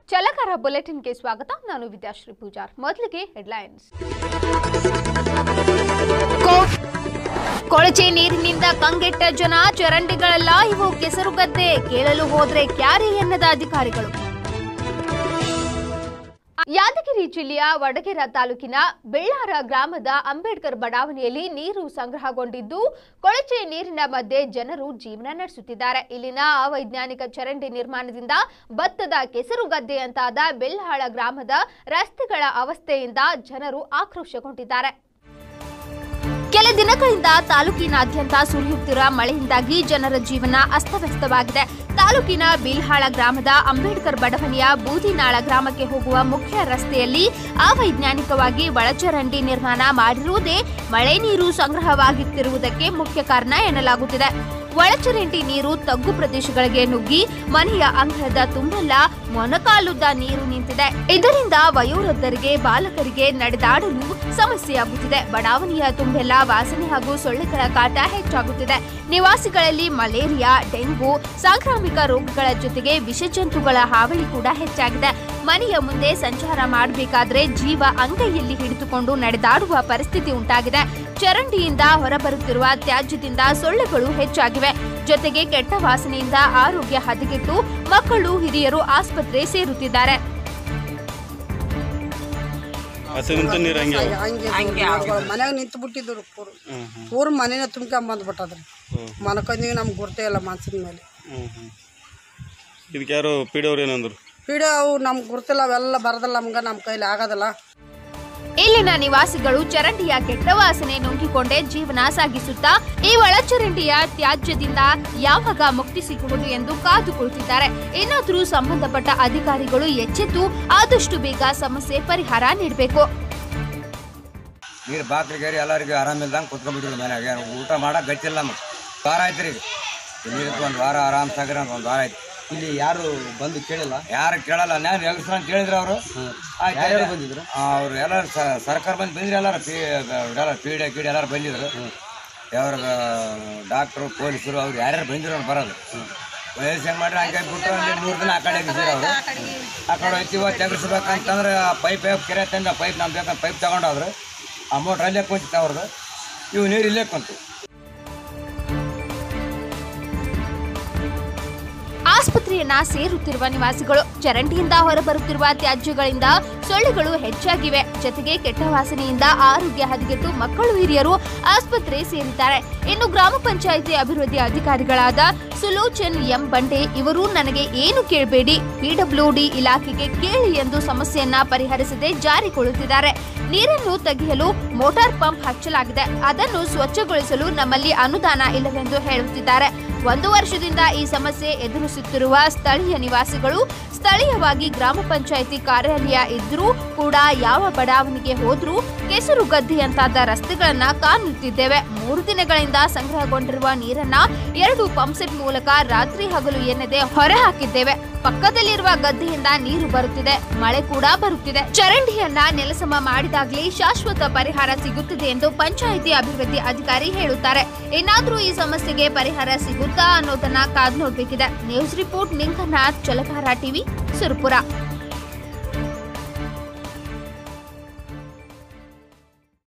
ಚಲಕರ ಬುಲೆಟಿನ್ಗೆ ಸ್ವಾಗತ ನಾನು ವಿದ್ಯಾಶ್ರೀ ಪೂಜಾರ್ ಮೊದಲಿಗೆ ಹೆಡ್ಲೈನ್ಸ್ ಕೊಳಚೆ ನೀರಿನಿಂದ ಕಂಗೆಟ್ಟ ಜನ ಚರಂಡಿಗಳೆಲ್ಲ ಇವು ಕೆಸರುಗದ್ದೆ ಕೇಳಲು ಹೋದ್ರೆ ಕ್ಯಾರೆ ಎನ್ನದ ಅಧಿಕಾರಿಗಳು ಯಾದಗಿರಿ ಜಿಲ್ಲೆಯ ವಡಗೇರ ತಾಲೂಕಿನ ಬೆಳ್ಳಾರ ಗ್ರಾಮದ ಅಂಬೇಡ್ಕರ್ ಬಡಾವಣೆಯಲ್ಲಿ ನೀರು ಸಂಗ್ರಹಗೊಂಡಿದ್ದು ಕೊಳಚೆ ನೀರಿನ ಮಧ್ಯೆ ಜನರು ಜೀವನ ನಡೆಸುತ್ತಿದ್ದಾರೆ ಇಲ್ಲಿನ ಅವೈಜ್ಞಾನಿಕ ಚರಂಡಿ ನಿರ್ಮಾಣದಿಂದ ಭತ್ತದ ಕೆಸರು ಗದ್ದೆಯಂತಾದ ಬೆಳ್ಳಾಳ ಗ್ರಾಮದ ರಸ್ತೆಗಳ ಅವಸ್ಥೆಯಿಂದ ಜನರು ಆಕ್ರೋಶಗೊಂಡಿದ್ದಾರೆ ಕೆಲ ದಿನಗಳಿಂದ ತಾಲೂಕಿನಾದ್ಯಂತ ಸುರಿಯುತ್ತಿರುವ ಮಳೆಯಿಂದಾಗಿ ಜನರ ಜೀವನ ಅಸ್ತವ್ಯಸ್ತವಾಗಿದೆ ತಾಲೂಕಿನ ಬಿಲ್ಹಾಳ ಗ್ರಾಮದ ಅಂಬೇಡ್ಕರ್ ಬಡವಣೆಯ ಬೂದಿನಾಳ ಗ್ರಾಮಕ್ಕೆ ಹೋಗುವ ಮುಖ್ಯ ರಸ್ತೆಯಲ್ಲಿ ಅವೈಜ್ಞಾನಿಕವಾಗಿ ಒಳಚರಂಡಿ ನಿರ್ಮಾಣ ಮಾಡಿರುವುದೇ ಮಳೆ ನೀರು ಸಂಗ್ರಹವಾಗುತ್ತಿರುವುದಕ್ಕೆ ಮುಖ್ಯ ಕಾರಣ ಎನ್ನಲಾಗುತ್ತಿದೆ ಒಳಚರಂಡಿ ನೀರು ತಗ್ಗು ಪ್ರದೇಶಗಳಿಗೆ ನುಗ್ಗಿ ಮನೆಯ ಅಂಗಳದ ತುಂಬೆಲ್ಲ ಮೊನಕಾಲುದ್ದ ನೀರು ನಿಂತಿದೆ ಇದರಿಂದ ವಯೋವೃದ್ಧರಿಗೆ ಬಾಲಕರಿಗೆ ನಡೆದಾಡಲು ಸಮಸ್ಯೆಯಾಗುತ್ತಿದೆ ಬಡಾವಣೆಯ ತುಂಬೆಲ್ಲ ವಾಸನೆ ಹಾಗೂ ಸೊಳ್ಳೆಗಳ ಕಾಟ ಹೆಚ್ಚಾಗುತ್ತಿದೆ ನಿವಾಸಿಗಳಲ್ಲಿ ಮಲೇರಿಯಾ ಡೆಂಗು ಸಾಂಕ್ರಾಮಿಕ ರೋಗಗಳ ಜೊತೆಗೆ ವಿಷಜಂತುಗಳ ಹಾವಳಿ ಕೂಡ ಹೆಚ್ಚಾಗಿದೆ ಮನೆಯ ಮುಂದೆ ಸಂಚಾರ ಮಾಡಬೇಕಾದ್ರೆ ಜೀವ ಅಂಗೈಯಲ್ಲಿ ಹಿಡಿದುಕೊಂಡು ನಡೆದಾಡುವ ಪರಿಸ್ಥಿತಿ ಉಂಟಾಗಿದೆ ಚರಂಡಿಯಿಂದ ಹೊರಬರುತ್ತಿರುವ ತ್ಯಾಜ್ಯದಿಂದ ಸೊಳ್ಳೆಗಳು ಹೆಚ್ಚಾಗಿವೆ ಜೊತೆಗೆ ಕೆಟ್ಟ ವಾಸನೆಯಿಂದ ಆರೋಗ್ಯ ಹದಗೆಟ್ಟು ಮಕ್ಕಳು ಹಿರಿಯರು ಆಸ್ಪತ್ರೆ ಸೇರುತ್ತಿದ್ದಾರೆ ಹಸಿ ನಿಂತ ನೀರು ಹಂಗೆ ಅವ. ಹಂಗೆ ಮನ್ಯಾಗ ನಿಂತು ಬಿಟ್ಟಿದ್ರು ಪೂರ್ ಹ್ಮ್ ಹ್ಮ್ ಪೂರ್ ಮನೇನ ತುಂಬ್ಕೊಂಡ್ ಬಂದ್ಬಿಟ್ಟದ್ರಿ ಹ್ಮ್. ಮನಕೊಂದೀವಿ ನಮ್ಗೆ ಗುರ್ತೇ ಇಲ್ಲ ಮನ್ಸಿನ ಮೇಲೆ ಹ್ಮ್ ಹ್ಮ್ ಇದಕ್ಕೆ ಯಾರು ಪಿ ಡಿ ಅವ್ರು ಏನಂದ್ರು ವಿಡಿಯೋ ಅವು ನಮ್ಗೆ ಗುರ್ತಿಲ್ಲ ಅವೆಲ್ಲ ಬರದಲ್ಲ ನಮ್ಗೆ ನಮ್ಮ ಕೈಲಿ ಆಗೋದಿಲ್ಲ ಇಲ್ಲಿನ ನಿವಾಸಿಗಳು ಚರಂಡಿಯ ಕೆಟ್ಟ ವಾಸನೆ ನುಂಗಿಕೊಂಡೇ ಜೀವನ ಸಾಗಿಸುತ್ತಾ ಈ ಒಳಚರಂಡಿಯ ತ್ಯಾಜ್ಯದಿಂದ ಯಾವಾಗ ಮುಕ್ತಿ ಸಿಗುವುದು ಎಂದು ಕಾದು ಕುಳಿತಿದ್ದಾರೆ ಇನ್ನಾದರೂ ಸಂಬಂಧಪಟ್ಟ ಅಧಿಕಾರಿಗಳು ಎಚ್ಚೆತ್ತು ಆದಷ್ಟು ಬೇಗ ಸಮಸ್ಯೆ ಪರಿಹಾರ ನೀಡಬೇಕು ನೀರು ಬಾಕ್ಲಿಗೇರಿ ಎಲ್ಲರಿಗೂ ಆರಾಮಿಲ್ದಂಗೆ ಕುತ್ಕೊಂಡ್ಬಿಟ್ಟಿದ್ರು ಮನ್ಯಾಗ ಏನು ಊಟ ಮಾಡಕ್ಕೆ ಗಟ್ಟಿಲ್ಲ ನಮಗೆ ವಾರ ಆಯ್ತು ರೀ ನೀರು ಒಂದು ವಾರ ಆರಾಮ್ ಸಾಗ್ರಿ ಅಂತ ಒಂದು ವಾರ ಆಯ್ತು ಇಲ್ಲಿ ಯಾರು ಬಂದು ಕೇಳಿಲ್ಲ ಯಾರು ಕೇಳಲ್ಲ ನಾನು ಎಲ್ಸ್ರ ಅಂತ ಕೇಳಿದ್ರು ಅವರು ಯಾರ್ಯಾರು ಬಂದಿದ್ರು? ಅವ್ರು ಎಲ್ಲರೂ ಸ- ಸರ್ಕಾರ ಬಂದು ಬಂದ್ರಿ ಎಲ್ಲರೂ ಪಿ ಎಲ್ಲ ಪಿ ಡಿ ಕಿಡಿ ಎಲ್ಲರೂ ಬಂದಿದ್ರು ಯಾವ್ರ ಡಾಕ್ಟ್ರು ಪೊಲೀಸರು ಅವ್ರು ಯಾರ್ಯಾರು ಬಂದಿದ್ರು ಅವ್ರು ಬರೋದು ವಯಸ್ಸು ಹೆಂಗೆ ಮಾಡ್ರಿ ಹಂಗೆ ಬಿಟ್ಟು ಅಲ್ಲಿ ಮೂರು ದಿನ ಆ ಕಡೆ ಎಗ್ಸಿದ್ರು ಅವರು ಆ ಕಡೆ ಹೋಯ್ತಿವ ತೆಗಿಸ್ಬೇಕಂತಂದ್ರೆ ಆ ಪೈಪ್ ಕೆರೆ ತಂದ ಪೈಪ್ ನಮ್ಗೆ ಬೇಕಂತ ಪೈಪ್ ತಗೊಂಡೋದ್ರು ಆ ಮೋಟ್ರ್ ಅಲ್ಲೇ ಕುಂತಿತ್ತು ಅವ್ರದ್ದು ಇವು ನೀರು ಇಲ್ಲೇ ಕುಂತು ಆಸ್ಪತ್ರೆಯನ್ನ ಸೇರುತ್ತಿರುವ ನಿವಾಸಿಗಳು ಚರಂಡಿಯಿಂದ ಹೊರಬರುತ್ತಿರುವ ತ್ಯಾಜ್ಯಗಳಿಂದ ಸೊಳ್ಳೆಗಳು ಹೆಚ್ಚಾಗಿವೆ ಜೊತೆಗೆ ಕೆಟ್ಟ ವಾಸನೆಯಿಂದ ಆರೋಗ್ಯ ಹದಗೆಟ್ಟು ಮಕ್ಕಳು ಹಿರಿಯರು ಆಸ್ಪತ್ರೆ ಸೇರಿದ್ದಾರೆ ಇನ್ನು ಗ್ರಾಮ ಪಂಚಾಯಿತಿ ಅಭಿವೃದ್ಧಿ ಅಧಿಕಾರಿಗಳಾದ ಸುಲೋಚನ್ ಎಂ ಬಂಡೆ ಇವರು ನನಗೆ ಏನು ಕೇಳಬೇಡಿ ಪಿಡಬ್ಲ್ಯೂಡಿ ಇಲಾಖೆಗೆ ಕೇಳಿ ಎಂದು ಸಮಸ್ಯೆಯನ್ನ ಪರಿಹರಿಸದೆ ಜಾರಿಗೊಳ್ಳುತ್ತಿದ್ದಾರೆ ನೀರನ್ನು ತೆಗೆಯಲು ಮೋಟಾರ್ ಪಂಪ್ ಹಚ್ಚಲಾಗಿದೆ ಅದನ್ನು ಸ್ವಚ್ಛಗೊಳಿಸಲು ನಮ್ಮಲ್ಲಿ ಅನುದಾನ ಇಲ್ಲವೆಂದು ಹೇಳುತ್ತಿದ್ದಾರೆ ಒಂದು ವರ್ಷದಿಂದ ಈ ಸಮಸ್ಯೆ ಎದುರಿಸುತ್ತಿರುವ ಸ್ಥಳೀಯ ನಿವಾಸಿಗಳು ಸ್ಥಳೀಯವಾಗಿ ಗ್ರಾಮ ಪಂಚಾಯಿತಿ ಕಾರ್ಯಾಲಯ ಇದ್ರೂ ಕೂಡ ಯಾವ ಬಡಾವಣೆಗೆ ಹೋದ್ರೂ ಕೆಸರು ಗದ್ದೆಯಂತಾದ ರಸ್ತೆಗಳನ್ನ ಕಾಣುತ್ತಿದ್ದೇವೆ ಮೂರು ದಿನಗಳಿಂದ ಸಂಗ್ರಹಗೊಂಡಿರುವ ನೀರನ್ನ ಎರಡು ಪಂಪ್ಸೆಟ್ ಮೂಲಕ ರಾತ್ರಿ ಹಗಲು ಎನ್ನದೆ ಹೊರ ಹಾಕಿದ್ದೇವೆ ಪಕ್ಕದಲ್ಲಿರುವ ಗದ್ದೆಯಿಂದ ನೀರು ಬರುತ್ತಿದೆ ಮಳೆ ಕೂಡ ಬರುತ್ತಿದೆ ಚರಂಡಿಯನ್ನ ನೆಲಸಮ ಮಾಡಿದಾಗಲೇ ಶಾಶ್ವತ ಪರಿಹಾರ ಸಿಗುತ್ತದೆ ಎಂದು ಪಂಚಾಯಿತಿ ಅಭಿವೃದ್ಧಿ ಅಧಿಕಾರಿ ಹೇಳುತ್ತಾರೆ ಏನಾದ್ರೂ ಈ ಸಮಸ್ಯೆಗೆ ಪರಿಹಾರ ಸಿಗುತ್ತಾ ಅನ್ನೋದನ್ನ ಕಾದ್ ನೋಡ್ಬೇಕಿದೆ ನ್ಯೂಸ್ ರಿಪೋರ್ಟ್ ನಿಂಕನಾಥ್ ಚಲಕಾರ ಟಿವಿ ಸುರಪುರ